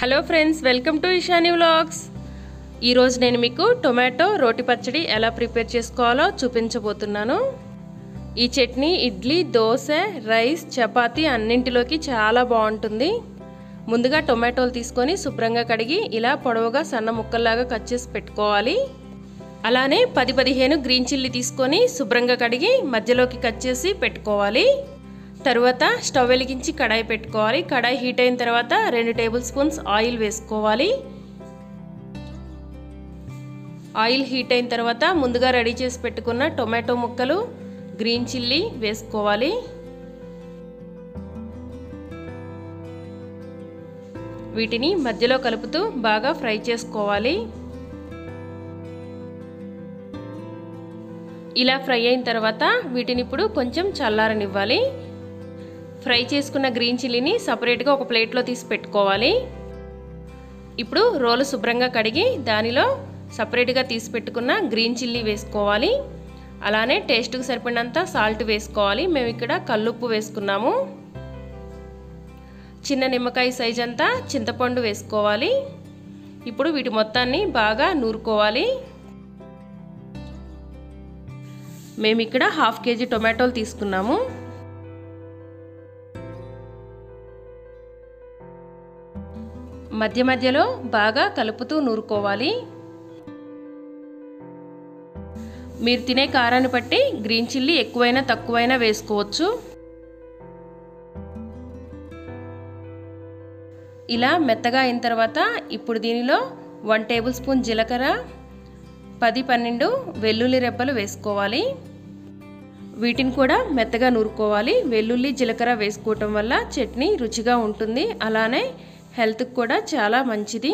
hello friends welcome to Ishani vlogs ఈరోజు నేను మీకు టొమాటో రోటి పచ్చడి ఎలా ప్రిపేర్ చేసుకోవాలో చూపించబోతున్నాను ఈ చట్నీ ఇడ్లీ దోశ రైస్ చపాతీ అన్నింటిలోకి చాలా బాగుంటుంది ముందుగా టొమాటోలు తీసుకొని శుభ్రంగా కడిగి ఇలా పొడవుగా సన్న ముక్కల్లాగా కట్ చేసి పెట్టుకోవాలి అలానే పది పదిహేను గ్రీన్ చిల్లీ తీసుకొని శుభ్రంగా కడిగి మధ్యలోకి కట్ చేసి పెట్టుకోవాలి తరువాత స్టవ్ వెలిగించి కడాయి పెట్టుకోవాలి కడాయి హీట్ అయిన తర్వాత రెండు టేబుల్ స్పూన్స్ ఆయిల్ వేసుకోవాలి ఆయిల్ హీట్ అయిన తర్వాత ముందుగా రెడీ చేసి పెట్టుకున్న టొమాటో ముక్కలు గ్రీన్ చిల్లీ వేసుకోవాలి వీటిని మధ్యలో కలుపుతూ బాగా ఫ్రై చేసుకోవాలి ఇలా ఫ్రై అయిన తర్వాత వీటిని ఇప్పుడు కొంచెం చల్లారనివ్వాలి ఫ్రై చేసుకున్న గ్రీన్ చిల్లీని సపరేట్గా ఒక ప్లేట్లో తీసి పెట్టుకోవాలి ఇప్పుడు రోలు శుభ్రంగా కడిగి దానిలో సపరేట్గా తీసి పెట్టుకున్న గ్రీన్ చిల్లీ వేసుకోవాలి అలానే టేస్ట్కి సరిపడినంత సాల్ట్ వేసుకోవాలి మేము ఇక్కడ కల్లుప్పు వేసుకున్నాము చిన్న నిమ్మకాయ సైజ్ అంతా చింతపండు వేసుకోవాలి ఇప్పుడు వీటి మొత్తాన్ని బాగా నూరుకోవాలి మేము ఇక్కడ హాఫ్ కేజీ టొమాటోలు తీసుకున్నాము మధ్య మధ్యలో బాగా కలుపుతూ నూరుకోవాలి మీరు తినే కారాన్ని బట్టి గ్రీన్ చిల్లీ ఎక్కువైనా తక్కువైనా వేసుకోవచ్చు ఇలా మెత్తగా అయిన తర్వాత ఇప్పుడు దీనిలో వన్ టేబుల్ స్పూన్ జీలకర్ర పది పన్నెండు వెల్లుల్లి రెబ్బలు వేసుకోవాలి వీటిని కూడా మెత్తగా నూరుకోవాలి వెల్లుల్లి జీలకర్ర వేసుకోవటం వల్ల చట్నీ రుచిగా ఉంటుంది అలానే హెల్త్కి కూడా చాలా మంచిది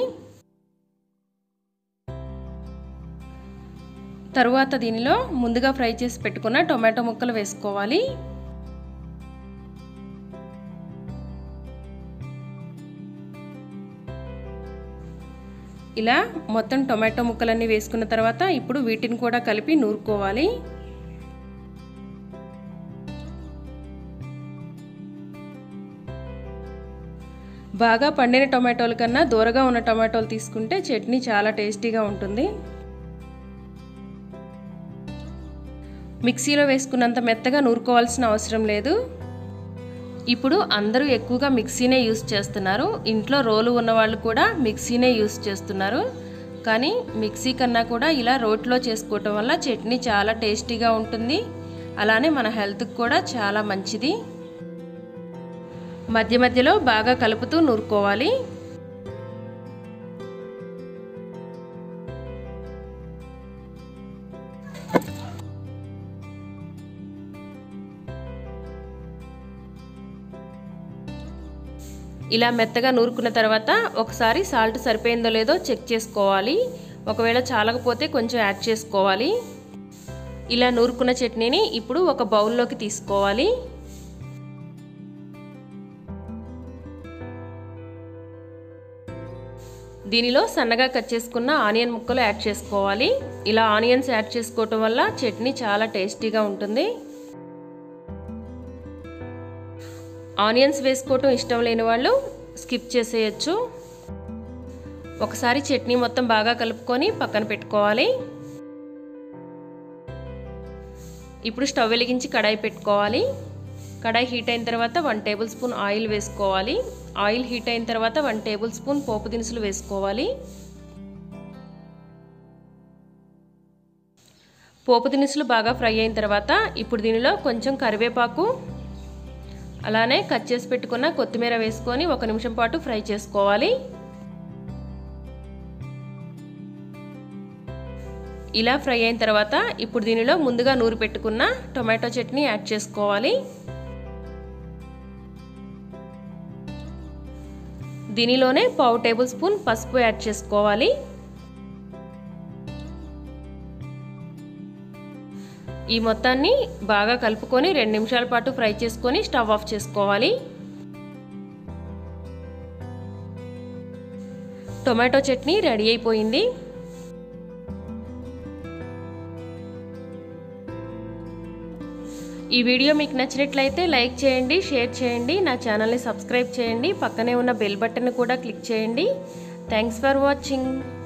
తరువాత దీనిలో ముందుగా ఫ్రై చేసి పెట్టుకున్న టొమాటో ముక్కలు వేసుకోవాలి ఇలా మొత్తం టొమాటో ముక్కలన్నీ వేసుకున్న తర్వాత ఇప్పుడు వీటిని కూడా కలిపి నూరుకోవాలి బాగా పండిన టొమాటోల కన్నా దూరగా ఉన్న టొమాటోలు తీసుకుంటే చట్నీ చాలా టేస్టీగా ఉంటుంది మిక్సీలో వేసుకున్నంత మెత్తగా నూరుకోవాల్సిన అవసరం లేదు ఇప్పుడు అందరూ ఎక్కువగా మిక్సీనే యూస్ చేస్తున్నారు ఇంట్లో రోలు ఉన్న వాళ్ళు కూడా మిక్సీనే యూస్ చేస్తున్నారు కానీ మిక్సీ కన్నా కూడా ఇలా రోట్లో చేసుకోవటం వల్ల చట్నీ చాలా టేస్టీగా ఉంటుంది అలానే మన హెల్త్కి కూడా చాలా మంచిది మధ్య మధ్యలో బాగా కలుపుతూ నూరుకోవాలి ఇలా మెత్తగా నూరుకున్న తర్వాత ఒకసారి సాల్ట్ సరిపోయిందో లేదో చెక్ చేసుకోవాలి ఒకవేళ చాలకపోతే కొంచెం యాడ్ చేసుకోవాలి ఇలా నూరుకున్న చట్నీని ఇప్పుడు ఒక బౌల్లోకి తీసుకోవాలి దీనిలో సన్నగా కట్ చేసుకున్న ఆనియన్ ముక్కలు యాడ్ చేసుకోవాలి ఇలా ఆనియన్స్ యాడ్ చేసుకోవటం వల్ల చట్నీ చాలా టేస్టీగా ఉంటుంది ఆనియన్స్ వేసుకోవటం ఇష్టం లేని వాళ్ళు స్కిప్ చేసేయచ్చు ఒకసారి చట్నీ మొత్తం బాగా కలుపుకొని పక్కన పెట్టుకోవాలి ఇప్పుడు స్టవ్ వెలిగించి కడాయి పెట్టుకోవాలి కడాయి హీట్ అయిన తర్వాత వన్ టేబుల్ స్పూన్ ఆయిల్ వేసుకోవాలి ఆయిల్ హీట్ అయిన తర్వాత వన్ టేబుల్ స్పూన్ పోపు దినుసులు వేసుకోవాలి పోపు దినుసులు బాగా ఫ్రై అయిన తర్వాత ఇప్పుడు దీనిలో కొంచెం కరివేపాకు అలానే కట్ చేసి పెట్టుకున్న కొత్తిమీర వేసుకొని ఒక నిమిషం పాటు ఫ్రై చేసుకోవాలి ఇలా ఫ్రై అయిన తర్వాత ఇప్పుడు దీనిలో ముందుగా నూరు పెట్టుకున్న టొమాటో చట్నీ యాడ్ చేసుకోవాలి దీనిలోనే పావు టేబుల్ స్పూన్ పసుపు యాడ్ చేసుకోవాలి ఈ మొత్తాన్ని బాగా కలుపుకొని రెండు నిమిషాల పాటు ఫ్రై చేసుకొని స్టవ్ ఆఫ్ చేసుకోవాలి టొమాటో చట్నీ రెడీ అయిపోయింది ఈ వీడియో మీకు నచ్చినట్లయితే లైక్ చేయండి షేర్ చేయండి నా ఛానల్ని సబ్స్క్రైబ్ చేయండి పక్కనే ఉన్న బెల్ బటన్ కూడా క్లిక్ చేయండి థ్యాంక్స్ ఫర్ వాచింగ్